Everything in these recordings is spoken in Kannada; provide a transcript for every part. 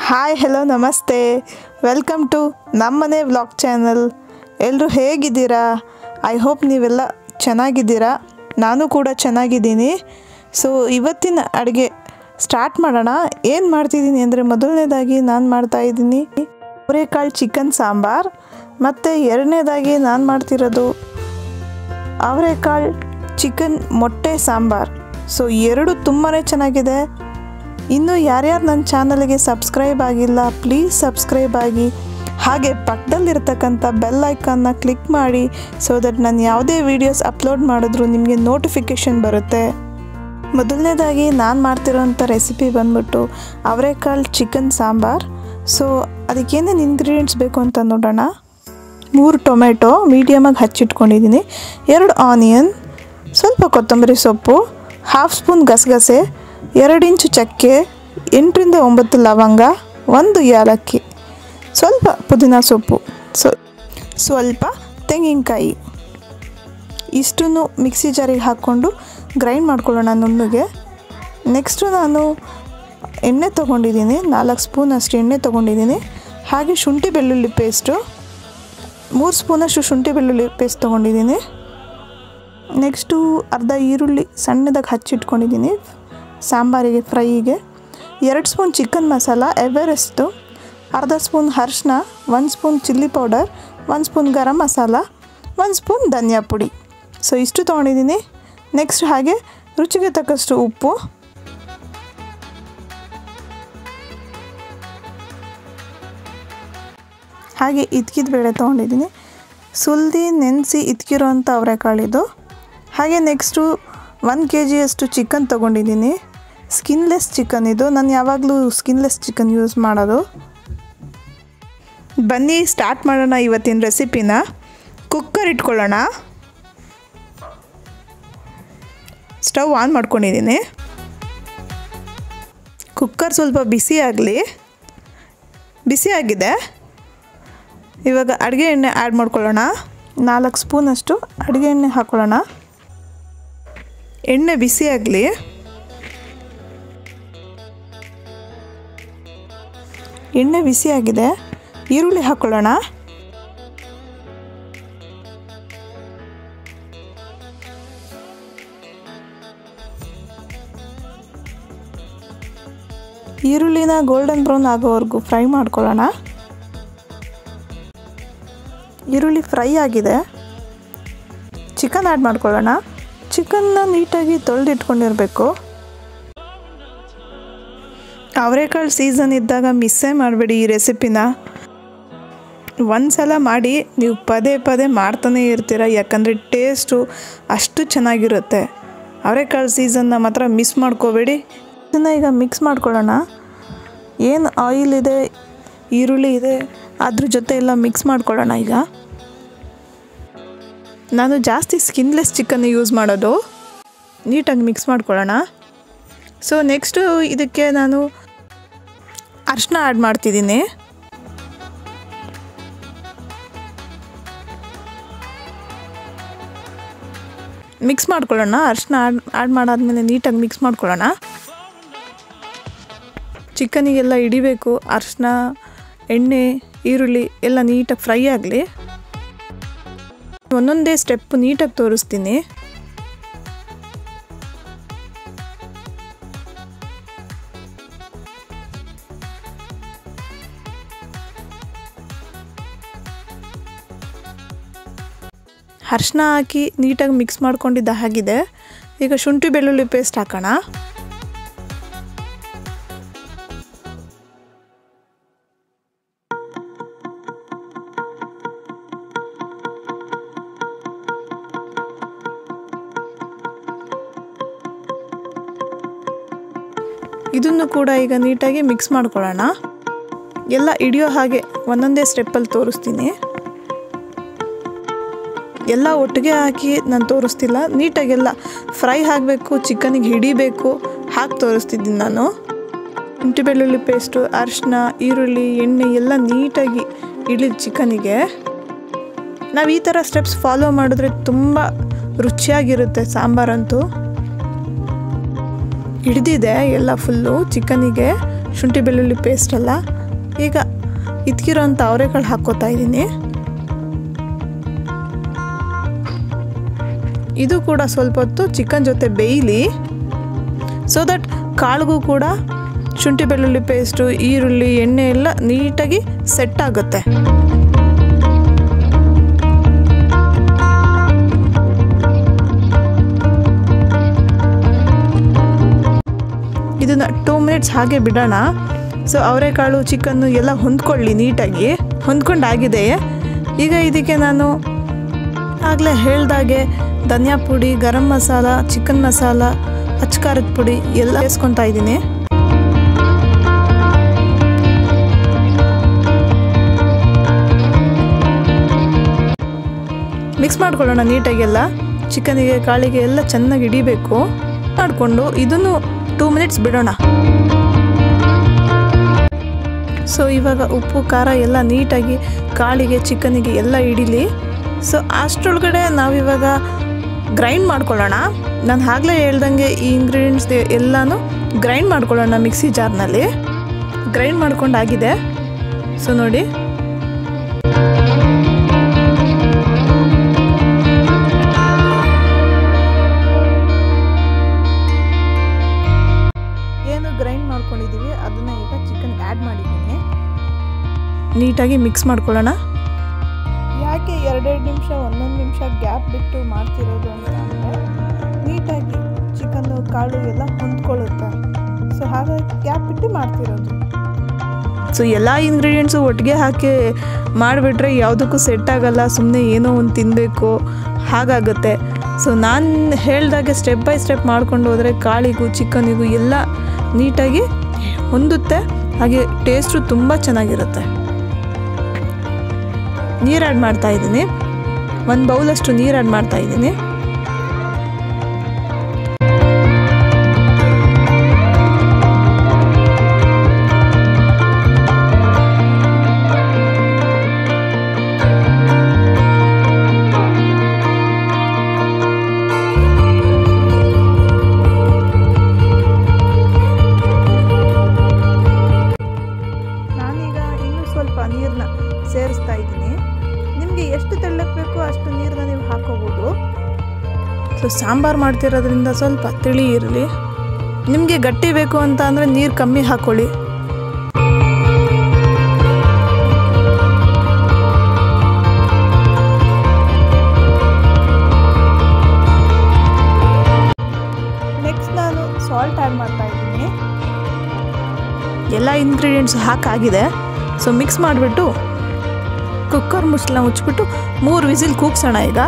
ಹಾಯ್ ಹೆಲೋ ನಮಸ್ತೆ welcome to Nammane vlog channel ಎಲ್ಲರೂ ಹೇಗಿದ್ದೀರಾ ಐ ಹೋಪ್ ನೀವೆಲ್ಲ ಚೆನ್ನಾಗಿದ್ದೀರಾ ನಾನು ಕೂಡ ಚೆನ್ನಾಗಿದ್ದೀನಿ ಸೊ ಇವತ್ತಿನ ಅಡುಗೆ ಸ್ಟಾರ್ಟ್ ಮಾಡೋಣ ಏನು ಮಾಡ್ತಿದ್ದೀನಿ ಅಂದರೆ ಮೊದಲನೇದಾಗಿ ನಾನು ಮಾಡ್ತಾಯಿದ್ದೀನಿ ಅವರೆಕಾಳು ಚಿಕನ್ ಸಾಂಬಾರ್ ಮತ್ತು ಎರಡನೇದಾಗಿ ನಾನು ಮಾಡ್ತಿರೋದು ಅವರೆಕಾಳು ಚಿಕನ್ ಮೊಟ್ಟೆ ಸಾಂಬಾರ್ ಸೊ ಎರಡು ತುಂಬಾ ಚೆನ್ನಾಗಿದೆ ಇನ್ನು ಯಾರ್ಯಾರು ನನ್ನ ಚಾನಲ್ಗೆ ಸಬ್ಸ್ಕ್ರೈಬ್ ಆಗಿಲ್ಲ ಪ್ಲೀಸ್ ಸಬ್ಸ್ಕ್ರೈಬ್ ಆಗಿ ಹಾಗೆ ಪಕ್ಕದಲ್ಲಿರ್ತಕ್ಕಂಥ ಬೆಲ್ ಐಕಾನ್ನ ಕ್ಲಿಕ್ ಮಾಡಿ ಸೊ ದಟ್ ನಾನು ಯಾವುದೇ ವೀಡಿಯೋಸ್ ಅಪ್ಲೋಡ್ ಮಾಡಿದ್ರು ನಿಮಗೆ ನೋಟಿಫಿಕೇಷನ್ ಬರುತ್ತೆ ಮೊದಲನೇದಾಗಿ ನಾನು ಮಾಡ್ತಿರೋಂಥ ರೆಸಿಪಿ ಬಂದ್ಬಿಟ್ಟು ಅವರೆಕಾಳು ಚಿಕನ್ ಸಾಂಬಾರ್ ಸೊ ಅದಕ್ಕೇನೇನು ಇಂಗ್ರೀಡಿಯೆಂಟ್ಸ್ ಬೇಕು ಅಂತ ನೋಡೋಣ ಮೂರು ಟೊಮೆಟೊ ಮೀಡಿಯಮಾಗಿ ಹಚ್ಚಿಟ್ಕೊಂಡಿದ್ದೀನಿ ಎರಡು ಆನಿಯನ್ ಸ್ವಲ್ಪ ಕೊತ್ತಂಬರಿ ಸೊಪ್ಪು ಹಾಫ್ ಸ್ಪೂನ್ ಗಸಗಸೆ ಎರಡು ಇಂಚು ಚಕ್ಕೆ ಎಂಟರಿಂದ ಒಂಬತ್ತು ಲವಂಗ ಒಂದು ಏಲಕ್ಕಿ ಸ್ವಲ್ಪ ಪುದೀನ ಸೊಪ್ಪು ಸೊ ಸ್ವಲ್ಪ ತೆಂಗಿನಕಾಯಿ ಇಷ್ಟನ್ನು ಮಿಕ್ಸಿ ಜಾರಿಗೆ ಹಾಕ್ಕೊಂಡು ಗ್ರೈಂಡ್ ಮಾಡ್ಕೊಳ್ಳೋಣ ನುಣ್ಣಗೆ ನೆಕ್ಸ್ಟು ನಾನು ಎಣ್ಣೆ ತೊಗೊಂಡಿದ್ದೀನಿ ನಾಲ್ಕು ಸ್ಪೂನ್ ಅಷ್ಟು ಎಣ್ಣೆ ತೊಗೊಂಡಿದ್ದೀನಿ ಹಾಗೆ ಶುಂಠಿ ಬೆಳ್ಳುಳ್ಳಿ ಪೇಸ್ಟು ಮೂರು ಸ್ಪೂನಷ್ಟು ಶುಂಠಿ ಬೆಳ್ಳುಳ್ಳಿ ಪೇಸ್ಟ್ ತೊಗೊಂಡಿದ್ದೀನಿ ನೆಕ್ಸ್ಟು ಅರ್ಧ ಈರುಳ್ಳಿ ಸಣ್ಣದಾಗಿ ಹಚ್ಚಿಟ್ಕೊಂಡಿದ್ದೀನಿ ಸಾಂಬಾರಿಗೆ ಫ್ರೈಗೆ ಎರಡು ಸ್ಪೂನ್ ಚಿಕನ್ ಮಸಾಲ ಎವರೆಸ್ಟು ಅರ್ಧ ಸ್ಪೂನ್ ಅರ್ಶಿನ ಒಂದು ಸ್ಪೂನ್ ಚಿಲ್ಲಿ ಪೌಡರ್ ಒಂದು ಸ್ಪೂನ್ ಗರಂ ಮಸಾಲ ಒಂದು ಸ್ಪೂನ್ ಧನಿಯಾ ಪುಡಿ ಸೊ ಇಷ್ಟು ತೊಗೊಂಡಿದ್ದೀನಿ ನೆಕ್ಸ್ಟ್ ಹಾಗೆ ರುಚಿಗೆ ತಕ್ಕಷ್ಟು ಉಪ್ಪು ಹಾಗೆ ಇದ್ಕಿದ ಬೇಳೆ ತೊಗೊಂಡಿದ್ದೀನಿ ಸುಲ್ದಿ ನೆನೆಸಿ ಇದ್ಕಿರೋಂಥ ಅವರೆಕಾಳಿದು ಹಾಗೆ ನೆಕ್ಸ್ಟು ಒನ್ ಕೆ ಜಿಯಷ್ಟು ಚಿಕನ್ ತೊಗೊಂಡಿದ್ದೀನಿ ಸ್ಕಿನ್ಲೆಸ್ ಚಿಕನ್ ಇದು ನಾನು ಯಾವಾಗಲೂ ಸ್ಕಿನ್ಲೆಸ್ ಚಿಕನ್ ಯೂಸ್ ಮಾಡೋದು ಬನ್ನಿ ಸ್ಟಾರ್ಟ್ ಮಾಡೋಣ ಇವತ್ತಿನ ರೆಸಿಪಿನ ಕುಕ್ಕರ್ ಇಟ್ಕೊಳ್ಳೋಣ ಸ್ಟವ್ ಆನ್ ಮಾಡ್ಕೊಂಡಿದ್ದೀನಿ ಕುಕ್ಕರ್ ಸ್ವಲ್ಪ ಬಿಸಿ ಆಗಲಿ ಬಿಸಿ ಆಗಿದೆ ಇವಾಗ ಅಡುಗೆ ಎಣ್ಣೆ ಆ್ಯಡ್ ಮಾಡ್ಕೊಳ್ಳೋಣ ನಾಲ್ಕು ಸ್ಪೂನಷ್ಟು ಅಡುಗೆ ಎಣ್ಣೆ ಹಾಕ್ಕೊಳ್ಳೋಣ ಎಣ್ಣೆ ಬಿಸಿ ಆಗಲಿ ಎಣ್ಣೆ ಬಿಸಿ ಆಗಿದೆ ಈರುಳ್ಳಿ ಹಾಕ್ಕೊಳ್ಳೋಣ ಈರುಳ್ಳಿನ ಗೋಲ್ಡನ್ ಬ್ರೌನ್ ಆಗೋವರೆಗೂ ಫ್ರೈ ಮಾಡ್ಕೊಳ್ಳೋಣ ಈರುಳ್ಳಿ ಫ್ರೈ ಆಗಿದೆ ಚಿಕನ್ ಆ್ಯಡ್ ಮಾಡ್ಕೊಳ್ಳೋಣ ಚಿಕನ್ನ ನೀಟಾಗಿ ತೊಳೆದಿಟ್ಕೊಂಡಿರಬೇಕು ಅವರೆಕಾಳು ಸೀಸನ್ ಇದ್ದಾಗ ಮಿಸ್ಸೇ ಮಾಡಬೇಡಿ ಈ ರೆಸಿಪಿನ ಒಂದು ಸಲ ಮಾಡಿ ನೀವು ಪದೇ ಪದೇ ಮಾಡ್ತಾನೇ ಇರ್ತೀರ ಯಾಕಂದರೆ ಟೇಸ್ಟು ಅಷ್ಟು ಚೆನ್ನಾಗಿರುತ್ತೆ ಅವರೆಕಾಳು ಸೀಸನ್ನ ಮಾತ್ರ ಮಿಸ್ ಮಾಡ್ಕೋಬೇಡಿ ಇದನ್ನು ಈಗ ಮಿಕ್ಸ್ ಮಾಡ್ಕೊಳ್ಳೋಣ ಏನು ಆಯಿಲ್ ಇದೆ ಈರುಳ್ಳಿ ಇದೆ ಅದ್ರ ಜೊತೆ ಎಲ್ಲ ಮಿಕ್ಸ್ ಮಾಡ್ಕೊಳ್ಳೋಣ ಈಗ ನಾನು ಜಾಸ್ತಿ ಸ್ಕಿನ್ಲೆಸ್ ಚಿಕನ್ ಯೂಸ್ ಮಾಡೋದು ನೀಟಾಗಿ ಮಿಕ್ಸ್ ಮಾಡ್ಕೊಳ್ಳೋಣ ಸೊ ನೆಕ್ಸ್ಟು ಇದಕ್ಕೆ ನಾನು ಅರ್ಶಿನ ಆ್ಯಡ್ ಮಾಡ್ತಿದ್ದೀನಿ ಮಿಕ್ಸ್ ಮಾಡ್ಕೊಳ್ಳೋಣ ಅರ್ಶಿನ ಆ್ಯಡ್ ಆ್ಯಡ್ ಮಾಡಾದ್ಮೇಲೆ ನೀಟಾಗಿ ಮಿಕ್ಸ್ ಮಾಡ್ಕೊಳ್ಳೋಣ ಚಿಕನಿಗೆಲ್ಲ ಹಿಡಿಬೇಕು ಅರ್ಶಿನ ಎಣ್ಣೆ ಈರುಳ್ಳಿ ಎಲ್ಲ ನೀಟಾಗಿ ಫ್ರೈ ಆಗಲಿ ಒಂದೊಂದೇ ಸ್ಟೆಪ್ ನೀಟಾಗಿ ತೋರಿಸ್ತೀನಿ ಅರ್ಶಿನ ಹಾಕಿ ನೀಟಾಗಿ ಮಿಕ್ಸ್ ಮಾಡ್ಕೊಂಡಿದ್ದ ಹಾಗಿದೆ ಈಗ ಶುಂಠಿ ಬೆಳ್ಳುಳ್ಳಿ ಪೇಸ್ಟ್ ಹಾಕೋಣ ಇದನ್ನು ಕೂಡ ಈಗ ನೀಟಾಗಿ ಮಿಕ್ಸ್ ಮಾಡ್ಕೊಳ್ಳೋಣ ಎಲ್ಲ ಹಿಡಿಯೋ ಹಾಗೆ ಒಂದೊಂದೇ ಸ್ಟೆಪ್ಪಲ್ಲಿ ತೋರಿಸ್ತೀನಿ ಎಲ್ಲ ಒಟ್ಟಿಗೆ ಹಾಕಿ ನಾನು ತೋರಿಸ್ತಿಲ್ಲ ನೀಟಾಗೆಲ್ಲ ಫ್ರೈ ಆಗಬೇಕು ಚಿಕನಿಗೆ ಹಿಡಿಬೇಕು ಹಾಕಿ ತೋರಿಸ್ತಿದ್ದೀನಿ ನಾನು ಶುಂಠಿ ಬೆಳ್ಳುಳ್ಳಿ ಪೇಸ್ಟು ಅರಿಶಿನ ಈರುಳ್ಳಿ ಎಣ್ಣೆ ಎಲ್ಲ ನೀಟಾಗಿ ಇಳಿದ ಚಿಕನಿಗೆ ನಾವು ಈ ಥರ ಸ್ಟೆಪ್ಸ್ ಫಾಲೋ ಮಾಡಿದ್ರೆ ತುಂಬ ರುಚಿಯಾಗಿರುತ್ತೆ ಸಾಂಬಾರಂತೂ ಹಿಡ್ದಿದೆ ಎಲ್ಲ ಫುಲ್ಲು ಚಿಕನಿಗೆ ಶುಂಠಿ ಬೆಳ್ಳುಳ್ಳಿ ಪೇಸ್ಟ್ ಎಲ್ಲ ಈಗ ಇದ್ಕಿರೋಂಥ ಅವರೆಕಾಳು ಹಾಕ್ಕೋತಾ ಇದ್ದೀನಿ ಇದು ಕೂಡ ಸ್ವಲ್ಪ ಹೊತ್ತು ಚಿಕನ್ ಜೊತೆ ಬೇಯಲಿ ಸೊ ದಟ್ ಕಾಳಿಗೂ ಕೂಡ ಶುಂಠಿ ಬೆಳ್ಳುಳ್ಳಿ ಪೇಸ್ಟು ಈರುಳ್ಳಿ ಎಣ್ಣೆ ಎಲ್ಲ ನೀಟಾಗಿ ಸೆಟ್ ಆಗುತ್ತೆ ಇದನ್ನು ಟೂ ಮಿನಿಟ್ಸ್ ಹಾಗೆ ಬಿಡೋಣ ಸೊ ಅವರೆಕಾಳು ಚಿಕನ್ನು ಎಲ್ಲ ಹೊಂದ್ಕೊಳ್ಳಿ ನೀಟಾಗಿ ಹೊಂದ್ಕೊಂಡಾಗಿದೆ ಈಗ ಇದಕ್ಕೆ ನಾನು ಆಗಲೇ ಹೇಳ್ದಾಗೆ ಧನಿಯಾ ಪುಡಿ ಗರಂ ಮಸಾಲ ಚಿಕನ್ ಮಸಾಲ ಅಚ್ಕಾರದ ಪುಡಿ ಎಲ್ಲ ಬೇಯಿಸ್ಕೊತಾ ಇದ್ದೀನಿ ಮಿಕ್ಸ್ ಮಾಡ್ಕೊಳ್ಳೋಣ ನೀಟಾಗೆಲ್ಲ ಚಿಕನಿಗೆ ಕಾಳಿಗೆ ಎಲ್ಲ ಚೆನ್ನಾಗಿ ಹಿಡಿಬೇಕು ಮಾಡಿಕೊಂಡು ಇದನ್ನು ಟೂ ಮಿನಿಟ್ಸ್ ಬಿಡೋಣ ಸೊ ಇವಾಗ ಉಪ್ಪು ಖಾರ ಎಲ್ಲ ನೀಟಾಗಿ ಕಾಳಿಗೆ ಚಿಕನಿಗೆ ಎಲ್ಲ ಹಿಡೀಲಿ ಸೊ ಅಷ್ಟರೊಳಗಡೆ ನಾವಿವಾಗ ಗ್ರೈಂಡ್ ಮಾಡ್ಕೊಳ್ಳೋಣ ನಾನು ಆಗಲೇ ಹೇಳ್ದಂಗೆ ಈ ಇಂಗ್ರೀಡಿಯೆಂಟ್ಸ್ ಎಲ್ಲನೂ ಗ್ರೈಂಡ್ ಮಾಡ್ಕೊಳ್ಳೋಣ ಮಿಕ್ಸಿ ಜಾರ್ನಲ್ಲಿ ಗ್ರೈಂಡ್ ಮಾಡ್ಕೊಂಡಾಗಿದೆ ಸೊ ನೋಡಿ ಏನು ಗ್ರೈಂಡ್ ಮಾಡ್ಕೊಂಡಿದ್ದೀವಿ ಅದನ್ನು ಈಗ ಚಿಕನ್ ಆ್ಯಡ್ ಮಾಡಿದ್ದೀನಿ ನೀಟಾಗಿ ಮಿಕ್ಸ್ ಮಾಡ್ಕೊಳ್ಳೋಣ ಯಾಕೆ ಎರಡೆರಡು ನಿಮಿಷ ಒಂದೊಂದು ನಿಮಿಷ ಗ್ಯಾಪ್ ಬಿಟ್ಟು ಮಾಡ್ತಿರೋದು ಅಂತ ಅಂದರೆ ನೀಟಾಗಿ ಚಿಕನ್ನು ಕಾಳು ಎಲ್ಲ ಹೊಂದ್ಕೊಳ್ಳುತ್ತೆ ಸೊ ಹಾಗಾಗಿ ಗ್ಯಾಪ್ ಬಿಟ್ಟು ಮಾಡ್ತಿರೋದು ಸೊ ಎಲ್ಲ ಇಂಗ್ರೀಡಿಯೆಂಟ್ಸು ಒಟ್ಟಿಗೆ ಹಾಕಿ ಮಾಡಿಬಿಟ್ರೆ ಯಾವುದಕ್ಕೂ ಸೆಟ್ ಆಗಲ್ಲ ಸುಮ್ಮನೆ ಏನೋ ಒಂದು ತಿನ್ನಬೇಕು ಹಾಗಾಗುತ್ತೆ ಸೊ ನಾನು ಹೇಳ್ದಾಗೆ ಸ್ಟೆಪ್ ಬೈ ಸ್ಟೆಪ್ ಮಾಡ್ಕೊಂಡು ಹೋದರೆ ಕಾಳಿಗೂ ಚಿಕನಿಗೂ ಎಲ್ಲ ನೀಟಾಗಿ ಹೊಂದುತ್ತೆ ಹಾಗೆ ಟೇಸ್ಟು ತುಂಬ ಚೆನ್ನಾಗಿರುತ್ತೆ ನೀರು ಆ್ಯಡ್ ಮಾಡ್ತಾ ಇದ್ದೀನಿ ಒಂದು ಬೌಲಷ್ಟು ನೀರು ಆ್ಯಡ್ ಮಾಡ್ತಾ ಇದ್ದೀನಿ ನಾನೀಗ ಇನ್ನೂ ಸ್ವಲ್ಪ ನೀರನ್ನ ಸೇರಿಸ್ತಾ ಇದ್ದೀನಿ ನಿಮಗೆ ಎಷ್ಟು ತೆಳ್ಳಕ್ಕೆ ಬೇಕೋ ಅಷ್ಟು ನೀರನ್ನ ನೀವು ಹಾಕೋಬೋದು ಸೊ ಸಾಂಬಾರು ಮಾಡ್ತಿರೋದ್ರಿಂದ ಸ್ವಲ್ಪ ತಿಳಿ ಇರಲಿ ನಿಮಗೆ ಗಟ್ಟಿ ಬೇಕು ಅಂತ ಅಂದರೆ ನೀರು ಕಮ್ಮಿ ಹಾಕ್ಕೊಳ್ಳಿ ನೆಕ್ಸ್ಟ್ ನಾನು ಸಾಲ್ಟ್ ಆ್ಯಡ್ ಮಾಡ್ತಾ ಇದ್ದೀನಿ ಎಲ್ಲ ಇಂಗ್ರೀಡಿಯೆಂಟ್ಸ್ ಹಾಕಾಗಿದೆ ಸೊ ಮಿಕ್ಸ್ ಮಾಡಿಬಿಟ್ಟು ಕುಕ್ಕರ್ ಮುಚ್ಚಲ ಮುಚ್ಚಿಬಿಟ್ಟು ಮೂರು ವಿಸಿಲ್ ಕೂಗ್ಸೋಣ ಈಗ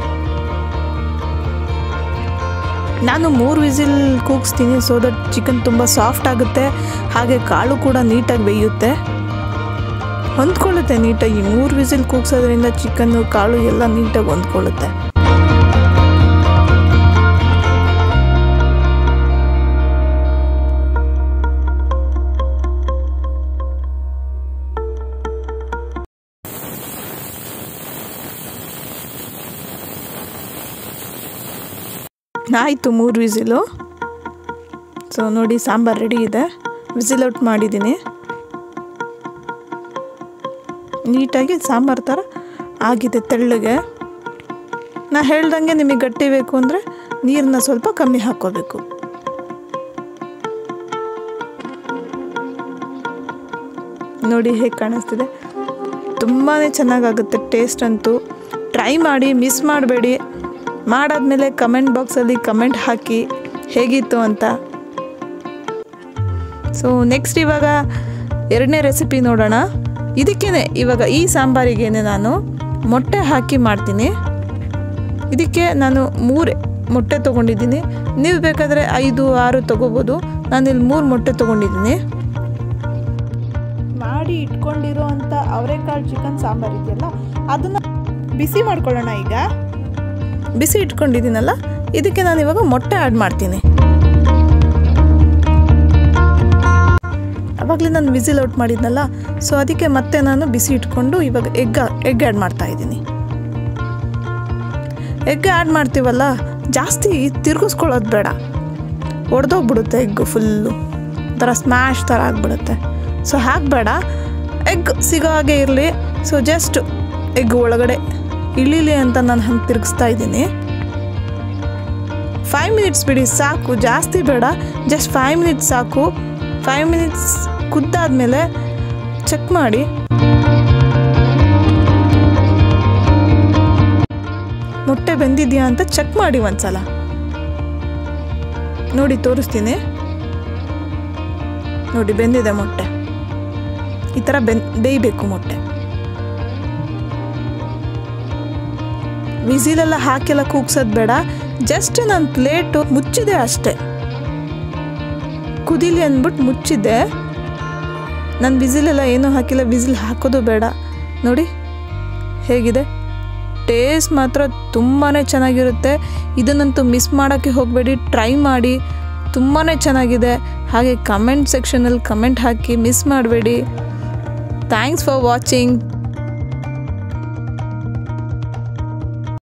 ನಾನು ಮೂರು ವಿಸಿಲ್ ಕೂಗಿಸ್ತೀನಿ ಸೊ ದಟ್ ಚಿಕನ್ ತುಂಬ ಸಾಫ್ಟ್ ಆಗುತ್ತೆ ಹಾಗೆ ಕಾಳು ಕೂಡ ನೀಟಾಗಿ ಬೇಯುತ್ತೆ ಹೊಂದ್ಕೊಳ್ಳುತ್ತೆ ನೀಟಾಗಿ ಮೂರು ವಿಸಿಲ್ ಕೂಗ್ಸೋದ್ರಿಂದ ಚಿಕನ್ನು ಕಾಳು ಎಲ್ಲ ನೀಟಾಗಿ ಹೊಂದ್ಕೊಳ್ಳುತ್ತೆ ಆಯಿತು ಮೂರು ವಿಸಿಲು ಸೊ ನೋಡಿ ಸಾಂಬಾರು ರೆಡಿ ಇದೆ ವಿಸಿಲ್ ಔಟ್ ಮಾಡಿದ್ದೀನಿ ನೀಟಾಗಿ ಸಾಂಬಾರು ಥರ ಆಗಿದೆ ತೆಳ್ಳಗೆ ನಾ ಹೇಳ್ದಂಗೆ ನಿಮಗೆ ಗಟ್ಟಿ ಬೇಕು ಅಂದರೆ ನೀರನ್ನ ಸ್ವಲ್ಪ ಕಮ್ಮಿ ಹಾಕ್ಕೋಬೇಕು ನೋಡಿ ಹೇಗೆ ಕಾಣಿಸ್ತಿದೆ ತುಂಬಾ ಚೆನ್ನಾಗಾಗುತ್ತೆ ಟೇಸ್ಟ್ ಅಂತೂ ಟ್ರೈ ಮಾಡಿ ಮಿಸ್ ಮಾಡಬೇಡಿ ಮಾಡಾದ್ಮೇಲೆ ಕಮೆಂಟ್ ಬಾಕ್ಸಲ್ಲಿ ಕಮೆಂಟ್ ಹಾಕಿ ಹೇಗಿತ್ತು ಅಂತ ಸೊ ನೆಕ್ಸ್ಟ್ ಇವಾಗ ಎರಡನೇ ರೆಸಿಪಿ ನೋಡೋಣ ಇದಕ್ಕೇನೆ ಇವಾಗ ಈ ಸಾಂಬಾರಿಗೇನೆ ನಾನು ಮೊಟ್ಟೆ ಹಾಕಿ ಮಾಡ್ತೀನಿ ಇದಕ್ಕೆ ನಾನು ಮೂರು ಮೊಟ್ಟೆ ತೊಗೊಂಡಿದ್ದೀನಿ ನೀವು ಬೇಕಾದರೆ ಐದು ಆರು ತೊಗೋಬೋದು ನಾನಿಲ್ಲಿ ಮೂರು ಮೊಟ್ಟೆ ತೊಗೊಂಡಿದ್ದೀನಿ ಮಾಡಿ ಇಟ್ಕೊಂಡಿರೋ ಅಂಥ ಅವರೆಕಾಳು ಚಿಕನ್ ಸಾಂಬಾರು ಇದೆಯಲ್ಲ ಅದನ್ನು ಬಿಸಿ ಮಾಡ್ಕೊಳ್ಳೋಣ ಈಗ ಬಿಸಿ ಇಟ್ಕೊಂಡಿದ್ದೀನಲ್ಲ ಇದಕ್ಕೆ ನಾನು ಇವಾಗ ಮೊಟ್ಟೆ ಆ್ಯಡ್ ಮಾಡ್ತೀನಿ ಆವಾಗಲೇ ನಾನು ವಿಸಿಲ್ ಔಟ್ ಮಾಡಿದ್ನಲ್ಲ ಸೊ ಅದಕ್ಕೆ ಮತ್ತೆ ನಾನು ಬಿಸಿ ಇಟ್ಕೊಂಡು ಇವಾಗ ಎಗ್ ಎಗ್ ಆ್ಯಡ್ ಮಾಡ್ತಾ ಇದ್ದೀನಿ ಎಗ್ ಆ್ಯಡ್ ಮಾಡ್ತೀವಲ್ಲ ಜಾಸ್ತಿ ತಿರುಗಿಸ್ಕೊಳ್ಳೋದು ಬೇಡ ಒಡೆದೋಗ್ಬಿಡುತ್ತೆ ಎಗ್ಗು ಫುಲ್ಲು ಒಂಥರ ಸ್ಮ್ಯಾಶ್ ಥರ ಆಗಿಬಿಡುತ್ತೆ ಸೊ ಹಾಕಬೇಡ ಎಗ್ ಸಿಗೋ ಹಾಗೆ ಇರಲಿ ಸೊ ಜಸ್ಟ್ ಎಗ್ ಒಳಗಡೆ ಇಳಿಲಿ ಅಂತ ನಾನು ಹಂಗೆ ತಿರುಗಿಸ್ತಾ ಇದ್ದೀನಿ ಫೈವ್ ಮಿನಿಟ್ಸ್ ಬಿಡಿ ಸಾಕು ಜಾಸ್ತಿ ಬೇಡ ಜಸ್ಟ್ ಫೈವ್ ಮಿನಿಟ್ಸ್ ಸಾಕು ಫೈವ್ ಮಿನಿಟ್ಸ್ ಕುದ್ದಾದ್ಮೇಲೆ ಚೆಕ್ ಮಾಡಿ ಮೊಟ್ಟೆ ಬೆಂದಿದೆಯಾ ಅಂತ ಚೆಕ್ ಮಾಡಿ ಒಂದ್ಸಲ ನೋಡಿ ತೋರಿಸ್ತೀನಿ ನೋಡಿ ಬೆಂದಿದೆ ಮೊಟ್ಟೆ ಈ ಥರ ಬೆನ್ ಬೇಯಬೇಕು ಮೊಟ್ಟೆ ವಿಸಿಲೆಲ್ಲ ಹಾಕೆಲ್ಲ ಕೂಗ್ಸೋದು ಬೇಡ ಜಸ್ಟ್ ನಾನು ಪ್ಲೇಟು ಮುಚ್ಚಿದೆ ಅಷ್ಟೆ ಕುದೀಲಿ ಅಂದ್ಬಿಟ್ಟು ಮುಚ್ಚಿದ್ದೆ ನಾನು ವಿಸಿಲೆಲ್ಲ ಏನೂ ಹಾಕಿಲ್ಲ ವಿಸಿಲ್ ಹಾಕೋದು ಬೇಡ ನೋಡಿ ಹೇಗಿದೆ ಟೇಸ್ಟ್ ಮಾತ್ರ ತುಂಬಾ ಚೆನ್ನಾಗಿರುತ್ತೆ ಇದನ್ನಂತೂ ಮಿಸ್ ಮಾಡೋಕ್ಕೆ ಹೋಗಬೇಡಿ ಟ್ರೈ ಮಾಡಿ ತುಂಬಾ ಚೆನ್ನಾಗಿದೆ ಹಾಗೆ ಕಮೆಂಟ್ ಸೆಕ್ಷನಲ್ಲಿ ಕಮೆಂಟ್ ಹಾಕಿ ಮಿಸ್ ಮಾಡಬೇಡಿ ಥ್ಯಾಂಕ್ಸ್ ಫಾರ್ ವಾಚಿಂಗ್